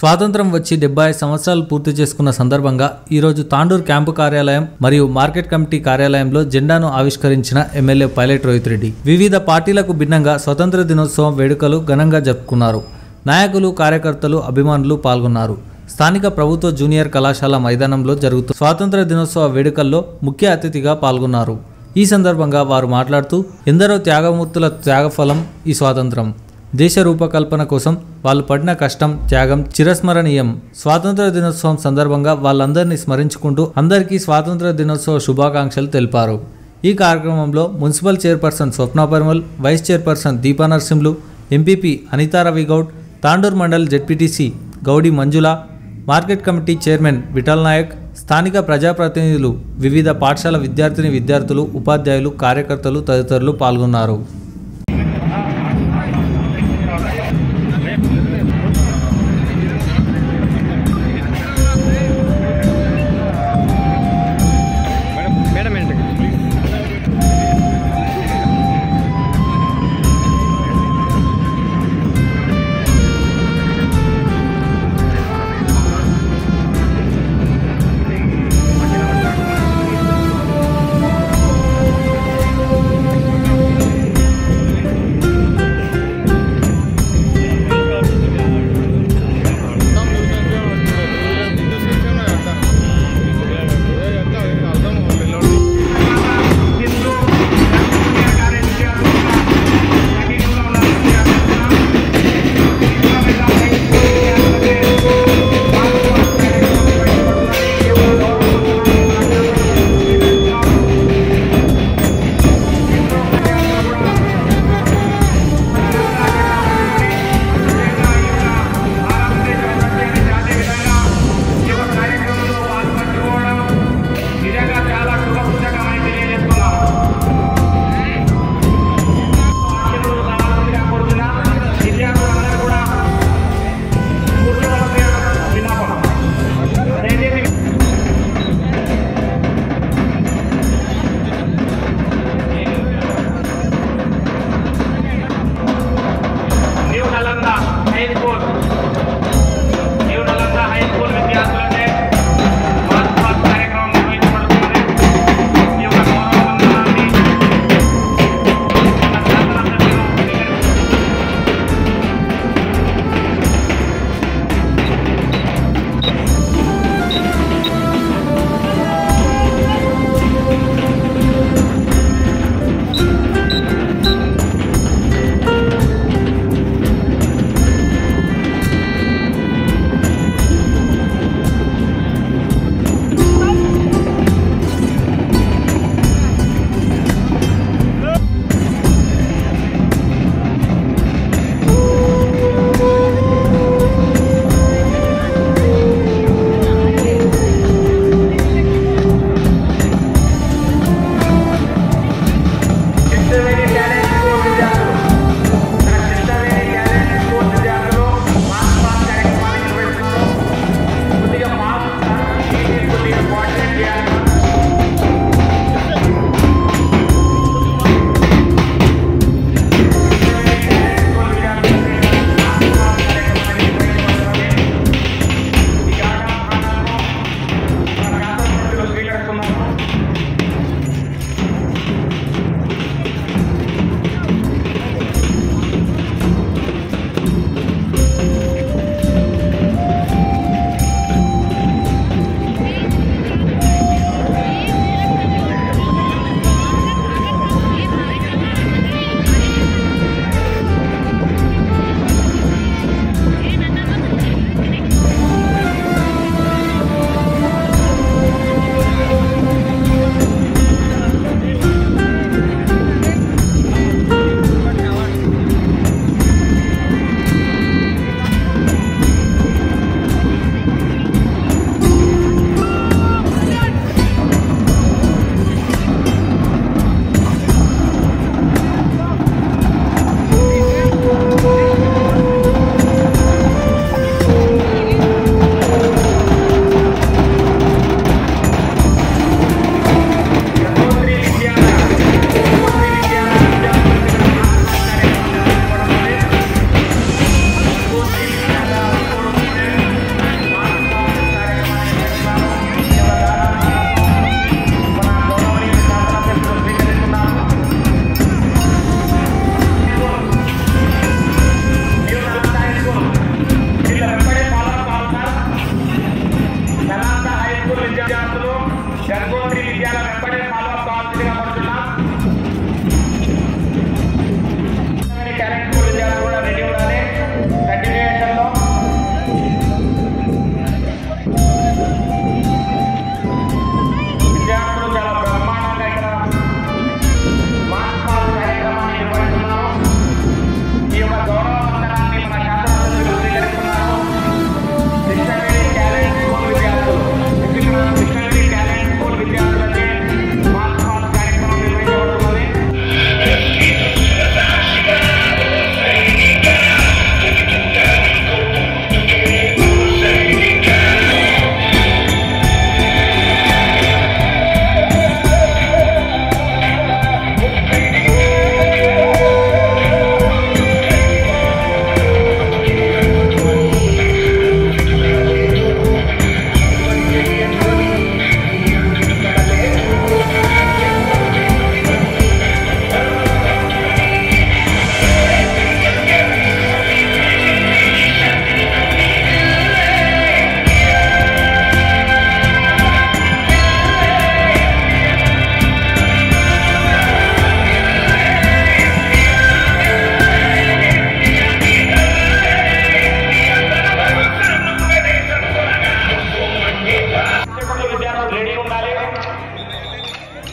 స్వాతంత్రం వచ్చి డెబ్బై సంవత్సరాలు పూర్తి చేసుకున్న సందర్భంగా ఈరోజు తాండూర్ క్యాంపు కార్యాలయం మరియు మార్కెట్ కమిటీ కార్యాలయంలో జెండాను ఆవిష్కరించిన ఎమ్మెల్యే పైలట్ రోహిత్ రెడ్డి వివిధ పార్టీలకు భిన్నంగా స్వతంత్ర దినోత్సవం వేడుకలు ఘనంగా జరుపుకున్నారు నాయకులు కార్యకర్తలు అభిమానులు పాల్గొన్నారు స్థానిక ప్రభుత్వ జూనియర్ కళాశాల మైదానంలో జరుగుతున్న స్వాతంత్ర దినోత్సవ వేడుకల్లో ముఖ్య అతిథిగా పాల్గొన్నారు ఈ సందర్భంగా వారు మాట్లాడుతూ ఎందరో త్యాగమూర్తుల త్యాగఫలం ఈ స్వాతంత్రం దేశ రూపకల్పన కోసం వాళ్ళు పడిన కష్టం త్యాగం చిరస్మరణీయం స్వాతంత్ర దినోత్సవం సందర్భంగా వాళ్ళందరినీ స్మరించుకుంటూ అందరికీ స్వాతంత్ర దినోత్సవ శుభాకాంక్షలు తెలిపారు ఈ కార్యక్రమంలో municipal chairperson Swapna Parimal vice chairperson Deepa Narasimhulu MPP Anitha Ravigoud Tandur mandal ZPTC Goudi Manjula market committee chairman Vithal Naik స్థానిక ప్రజాప్రతినిధులు వివిధ పాఠశాల విద్యార్థిని విద్యార్థులు ఉపాధ్యాయులు కార్యకర్తలు తదితరులు పాల్గొన్నారు మేడం మేడం ఏంటి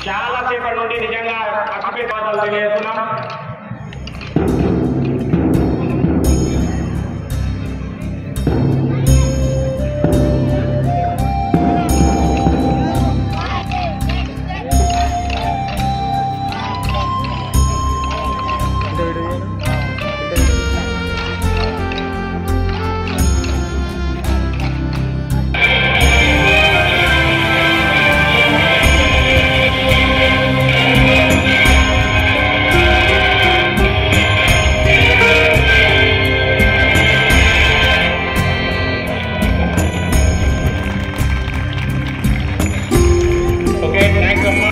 చాలా సేపటి నుండి నిజంగా అక్షిపేతాలు తెలియజేస్తున్నాం ఓకే థ్యాంక్స్ అమ్మా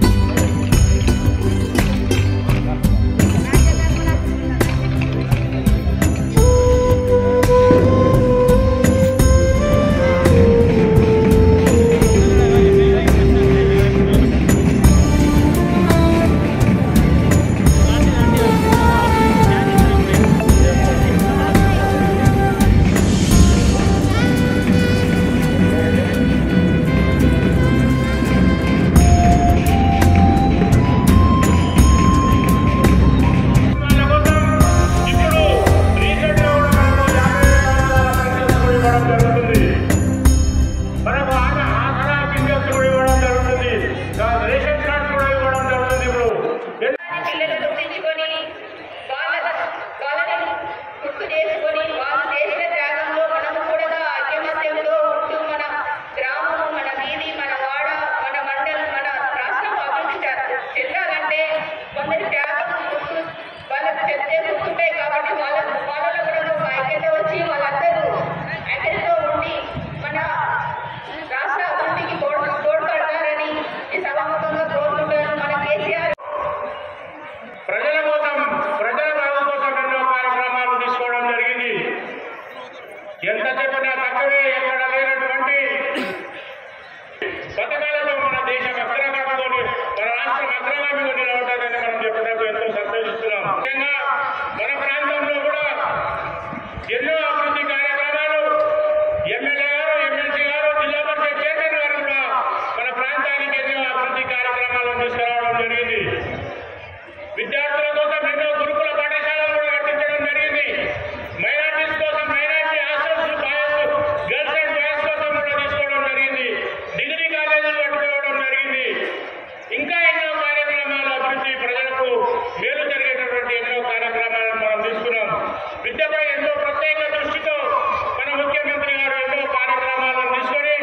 వాళ్ళ కోసం ఇప్పుడు రీసెంట్ గా కూడా మనకు యాభై వేల పెన్షన్స్ కూడా ఇవ్వడం జరుగుతుంది మనకు ఆన ఆసరా పింఛన్స్ కూడా ఇవ్వడం జరుగుతుంది గా- రేషన్ కార్డ్స్ కూడా ఇవ్వడం జరుగుతుంది ఇప్పుడు ఎన్ని- పిల్లలు గుర్తించుకొని వాళ్ళ వాళ్ళని గుర్తు చేసుకొని వాళ్ళు చేసిన త్యాగంలో మనము కూడా ఐక్యమత్యంలో ఉంటూ మన గ్రామము మన వీధి మన వాడ మన మండలం మన రాష్ట్రం అభివృద్ధి చె- చెందాలంటే కొందరి త్యాగం గుర్తు వాళ్ళకి చెప్తే గుర్తుంటాయి కాబట్టి వాళ్ళ వాళ్ళలో కూడా ఒక ఐక్యత వచ్చి వాళ్ళందరూ ఐక్యతతో ఉండి మన రాష్ట్ర అభివృద్ధికి తోడ్ తోడ్పడతారని ఈ సభాముఖంగా కోరుకుంటున్నాను మన కేసీఆర్ ప్రజల కోసం ప్రజల బాగు కోసం ఎన్నో కార్యక్రమాలు తీసుకోవడం జరిగింది ఎంత చెప్పినా తక్కువే ఎక్కడ లేనటువంటి పథకాలతో మన దేశం అగ్రగామిలో మన రాష్ట్రం అగ్రగామిలో నిలబడాలని మనం చెప్పినప్పుడు ఎంతో సంతోషిస్తున్నాం ముఖ్యంగా మన ప్రాంతంలో కూడా ఎన్నో అభివృద్ధి కార్యక్రమాలు ఎమ్మెల్యే గారు ఎమ్మెల్సీ గారు జిల్లా పరిషత్ చైర్మన్ గారు కూడా మన ప్రాంతానికి ఎన్నో అభివృద్ధి కార్యక్రమాలను తీసుకురావడం జరిగింది విద్యార్థుల కోసం ఎన్నో గురుకుల పాఠశాలలు కూడా కట్టించడం జరిగింది మైనార్టీస్ కోసం minority hostels boys girls and boys కోసం కూడా తీసుకోవడం జరిగింది డిగ్రీ కాలేజీలు కట్టుకోవడం జరిగింది ఇంకా ఎన్నో కార్యక్రమాలు అభివృద్ధి ప్రజలకు మేలు జరిగేటటువంటి ఎన్నో కార్యక్రమాలను మనం తీసుకున్నాం విద్యపై ఎంతో ప్రత్యేక దృష్టితో మన ముఖ్యమంత్రి గారు ఎన్నో కార్యక్రమాలను తీసుకొని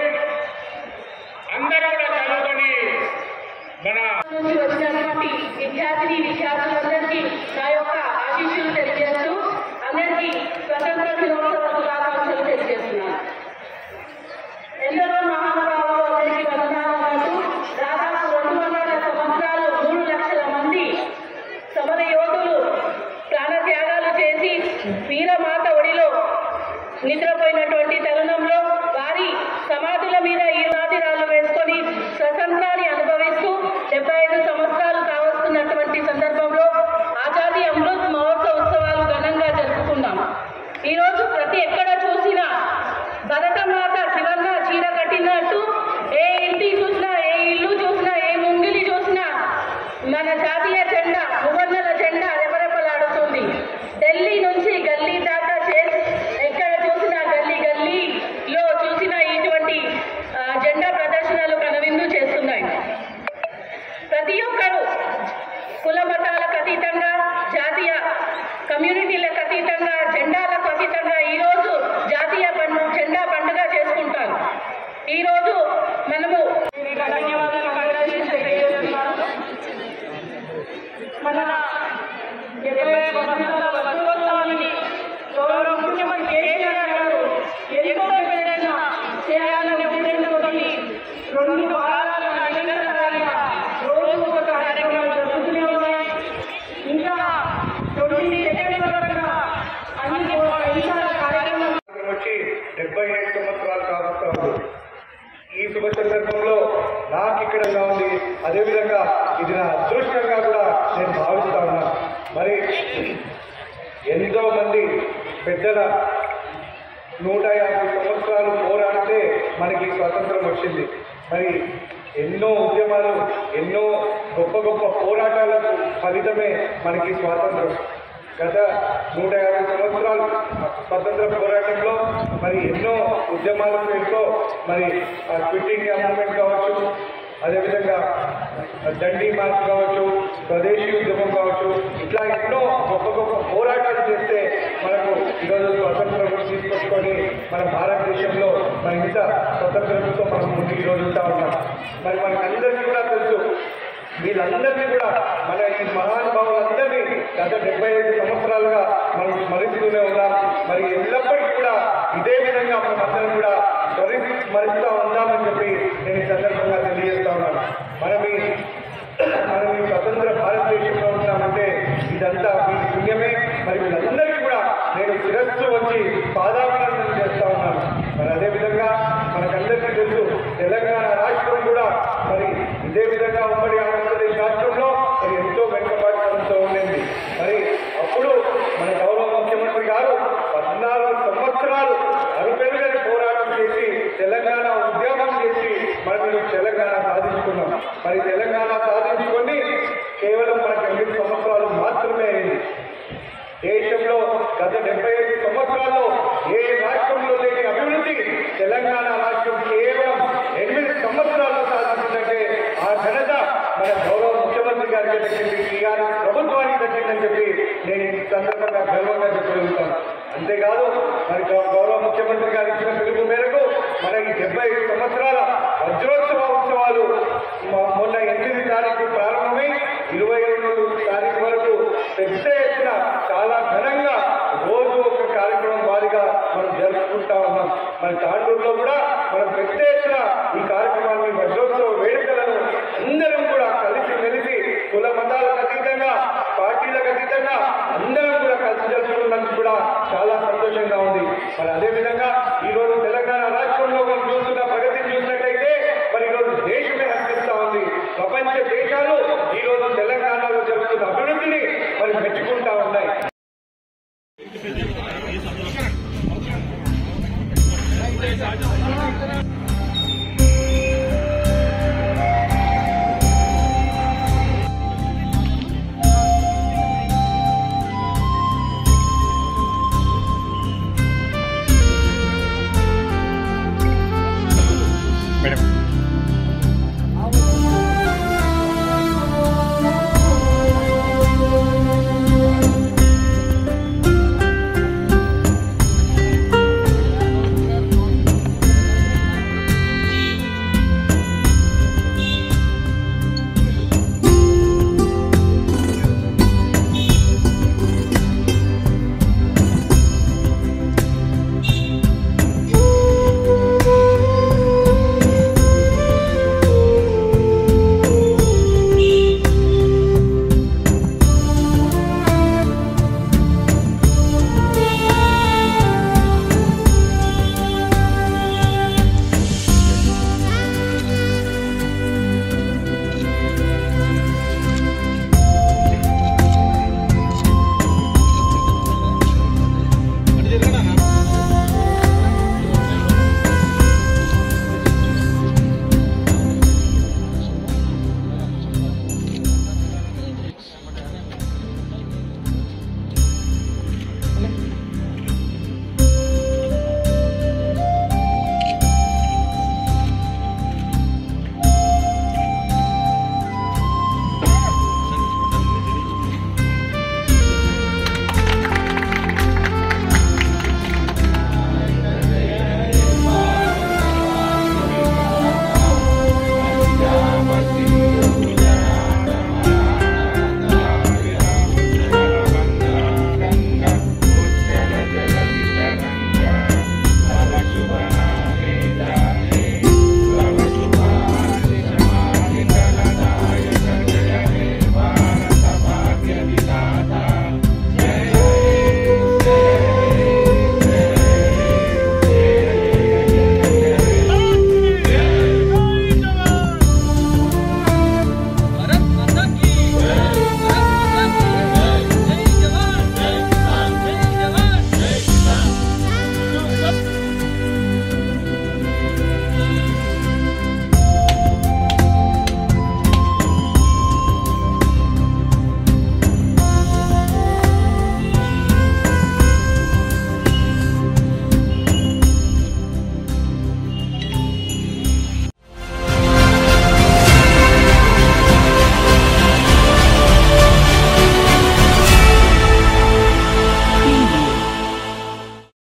అందరూ కూడా చదువుకొని మన నుంచి వచ్చినటువంటి విద్యార్థిని విద్యార్థులందరికీ నా యొక్క ఆశీస్సులు తెలియజేస్తూ అందరికీ స్వతంత్ర దినోత్సవ శుభాకాంక్షలు తెలియజేస్తున్నాను ఎందరో మహానుభావులు అందరికీ వందనాలు అంటూ దాదాపు రెండు వందల సంవత్సరాలు మూడు లక్షల మంది సమర యోధులు ప్రాణత్యాగాలు చేసి వీరమాత ఒడిలో నిద్రపోయినటువంటి తరుణంలో వారి సమాధుల మీద ఈ రాతిరాళ్ళు వేసుకొని స్వతంత్రాన్ని అనుభవిస్తూ డెబ్బై ఐదు సంవత్సరాలు కావస్తున్నటువంటి సందర్భంలో ఆజాదీ అమృత్ మహోత్సవ ఉత్సవాలు ఘనంగా జరుపుకున్నాం ఈరోజు ప్రతి ఎక్కడ చూసినా భరతమాత శివంగ చీర కట్టినట్టు ఏ ఇంటి చూసినా ఏ ఇల్లు చూసినా ఏ ముంగిలి చూసినా మన జాతీయ జెండా మువన్నల జెండా రెపరెపలాడుతుంది ఢిల్లీ నుంచి గల్లీ దాకా చేసి ఎక్కడ చూసినా గల్లీ గల్లీలో చూసినా ఇటువంటి ఆ, జెండా ప్రదర్శనలు కనువిందు చేస్తున్నాయి ప్రతి ఒక్కరూ కుల మతాలకు అతీతంగా జాతీయ కమ్యూనిటీలకు అతీతంగా జెండాలకు అతీతంగా ఈరోజు జాతీయ పండు జెండా పండుగ చేసుకుంటారు ఈరోజు మనము ధన్యవాదాలు కంగ్రాచులేషన్ తెలియజేస్తున్నాను మన డెబ్బై ఐదు సంవత్సరాల వసంతోత్సవాన్ని గౌరవ ముఖ్యమంత్రి కేసీఆర్ గారు ఎంతో ప్రేరణ చేయాలనే ఉద్దేశంతో రెండు వారాల నిరంతరంగా రోజు ఒక కార్యక్రమం జరుగుతూనే ఉన్నాయి ఇంకా ట్వంటీ సెకండ్ వరకు అన్ని విషయాల కార్యక్రమం వచ్చి డెబ్బై ఐదు సంవత్సరాలు కావస్తా ఉంది ఈ శుభ సందర్భంలో నాకు ఇక్కడ ఉంది అదేవిధంగా ఇది నా అదృష్టంగా కూడా నేను భావిస్తా ఉన్నా మరి ఎంతో మంది పెద్దల నూట యాభై సంవత్సరాలు పోరాడితే మనకి స్వాతంత్రం వచ్చింది మరి ఎన్నో ఉద్యమాలు ఎన్నో గొప్ప పోరాటాలకు ఫలితమే మనకి స్వాతంత్రం గత నూట యాభై సంవత్సరాలు స్వతంత్ర పోరాటంలో మరి ఎన్నో ఉద్యమాల పేరుతో మరి క్విట్ ఇండియా మూవ్మెంట్ కావచ్చు అదేవిధంగా దండి మార్చ్ కావచ్చు స్వదేశీ ఉద్యమం కావచ్చు ఇట్లా ఎన్నో గొప్ప గొప్ప పోరాటాలు చేస్తే మనకు ఈరోజు స్వతంత్రం తీసుకొచ్చుకొని మన భారతదేశంలో మన ఇంత స్వతంత్రంతో మనం ముందుకు ఈరోజు ఉంటా ఉన్నాం మరి మనకందరికీ కూడా తెలుసు వీళ్ళందరినీ కూడా మన ఈ మహానుభావులందరినీ గత డెబ్బై ఐదు సంవత్సరాలుగా మనం స్మరిస్తూనే ఉన్నాం మరి ఎల్లప్పటికీ కూడా ఇదే విధంగా మనం అందరం కూడా స్మరి స్మరిస్తూ ఉందామని చెప్పి నేను ఈ సందర్భంగా తెలియజేస్తా ఉన్నాను మనం ఈ మనం ఈ స్వతంత్ర భారతదేశంలో ఉన్నామంటే ఇదంతా వీరి పుణ్యమే మరి వీళ్ళందరికీ కూడా నేను శిరస్సు వచ్చి పాదాభినందన చేస్తా ఉన్నాను మరి అదేవిధంగా మనకందరికీ తెలుసు తెలంగాణ రాష్ట్రం కూడా మరి ఇదే విధంగా ఉమ్మడి ఆంధ్రప్రదేశ్ రాష్ట్రంలో మరి ఎంతో వెనుకబాటుతో ఉండింది మరి అప్పుడు మన గౌరవ ముఖ్యమంత్రి గారు పద్నాలుగు సంవత్సరాలు అరుపెరుగని పోరాటం చేసి తెలంగాణ ఉద్యమం చేసి మనం ఈరోజు తెలంగాణ సాధించుకున్నాం మరి తెలంగాణ సాధించుకొని కేవలం మనకు ఎనిమిది సంవత్సరాలు మాత్రమే అయింది దేశంలో గత డెబ్బై ఐదు సంవత్సరాల్లో ఏ రాష్ట్రంలో లేని అభివృద్ధి తెలంగాణ రాష్ట్రం కేవలం ఎనిమిది సంవత్సరాల్లో సాధించిందంటే ఆ ఘనత మన గౌరవ ముఖ్యమంత్రి గారికి దక్కింది టీఆర్ఎస్ ప్రభుత్వానికి దక్కిందని చెప్పి నేను ఈ సందర్భంగా గర్వంగా చెప్పగలుగుతాను అంతేకాదు మరి గౌ- గౌరవ ముఖ్యమంత్రి గారు ఇచ్చిన పిలుపు మేరకు మన ఈ డెబ్బై ఐదు సంవత్సరాల వజ్రోత్సవ ఉత్సవాలు మొ- మొన్న ఎనిమిది తారీఖు ప్రారంభమై ఇరవై రెండు తారీఖు వరకు పెద్ద ఎత్తున చాలా ఘనంగా రోజు ఒక కార్యక్రమం వారిగా మనం జరుపుకుంటా ఉన్నాం మన తాండూరులో కూడా మనం పెద్ద ఎత్తున ఈ కార్యక్రమాన్ని వజ్రోత్సవ వేడుకలను అందరం కూడా కలిసి మెలిసి కుల మతాలకు అతీతంగా పార్టీలకు అతీతంగా అందరం కూడా కలిసి జరుపుకున్నందుకు కూడా చాలా సంతోషంగా ఉంది మరి అదేవిధంగా ఈ రోజు తెలంగాణ రాష్ట్రంలో మనం చూస్తున్న ప్రగతిని చూసినట్టయితే మరి ఈరోజు దేశమే హర్షిస్తా ఉంది ప్రపంచ దేశాలు ఈ రోజు తెలంగాణలో జరుగుతున్న అభివృద్ధిని మరి మెచ్చుకుంటా ఉన్నాయి